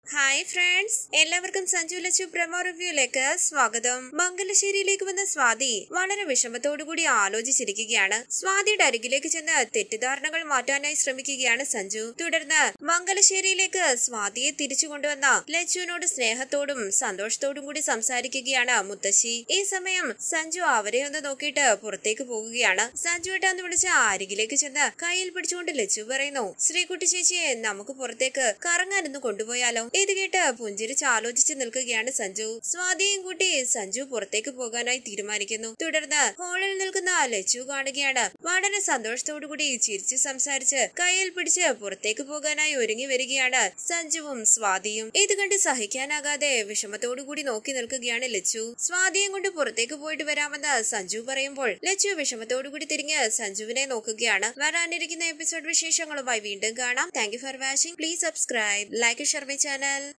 hi friends എല്ലാവർക്കും Sanju Lachu promo റിവ്യൂയിലേക്ക് സ്വാഗതം മംഗലശ്ശേരിയിലേക്ക് വന്ന സ്വാതി വളരെ വിഷമത്തോടുകൂടി ആലോചിച്ചിരിക്കുകയാണ് സ്വാതിയുടെ അരികിലേക്ക് ചെന്ന് തെറ്റിദ്ധാരണകൾ മാറ്റാനായി ശ്രമിക്കുകയാണ് സഞ്ജു തുടർന്ന് മംഗലശ്ശേരിയിലേക്ക് സ്വാതിയെ തിരിച്ചു കൊണ്ടുവന്ന ലച്ചുവിനോട് സ്നേഹത്തോടും സന്തോഷത്തോടും കൂടി സംസാരിക്കുകയാണ് മുത്തശ്ശി ഈ സമയം സഞ്ജു അവരെ ഒന്ന് നോക്കിയിട്ട് പുറത്തേക്ക് പോകുകയാണ് സഞ്ജു ഏട്ടാന്ന് വിളിച്ച അരികിലേക്ക് ചെന്ന് കയ്യിൽ പിടിച്ചുകൊണ്ട് ലച്ചു പറയുന്നു ശ്രീകുട്ടി ചേച്ചിയെ നമുക്ക് പുറത്തേക്ക് കറങ്ങാനൊന്ന് കൊണ്ടുപോയാലോ ഇത് കേട്ട് പുഞ്ചിരിച്ച് ആലോചിച്ച് നിൽക്കുകയാണ് സഞ്ജു സ്വാതിയും കൂട്ടി സഞ്ജു പുറത്തേക്ക് പോകാനായി തീരുമാനിക്കുന്നു തുടർന്ന് ഹോളിൽ നിൽക്കുന്ന ലച്ചു കാണുകയാണ് വളരെ സന്തോഷത്തോടുകൂടി ചിരിച്ച് സംസാരിച്ച് കയ്യിൽ പിടിച്ച് പുറത്തേക്ക് പോകാനായി ഒരുങ്ങി വരികയാണ് സഞ്ജുവും സ്വാതിയും ഇത് കണ്ട് സഹിക്കാനാകാതെ വിഷമത്തോടുകൂടി നോക്കി നിൽക്കുകയാണ് ലച്ചു സ്വാതിയും കൊണ്ട് പുറത്തേക്ക് പോയിട്ട് വരാമെന്ന് സഞ്ജു പറയുമ്പോൾ ലച്ചു വിഷമത്തോടുകൂടി തിരിഞ്ഞ് സഞ്ജുവിനെ നോക്കുകയാണ് വരാനിരിക്കുന്ന എപ്പിസോഡ് വിശേഷങ്ങളുമായി വീണ്ടും കാണാം thank you for watching please subscribe like share my channel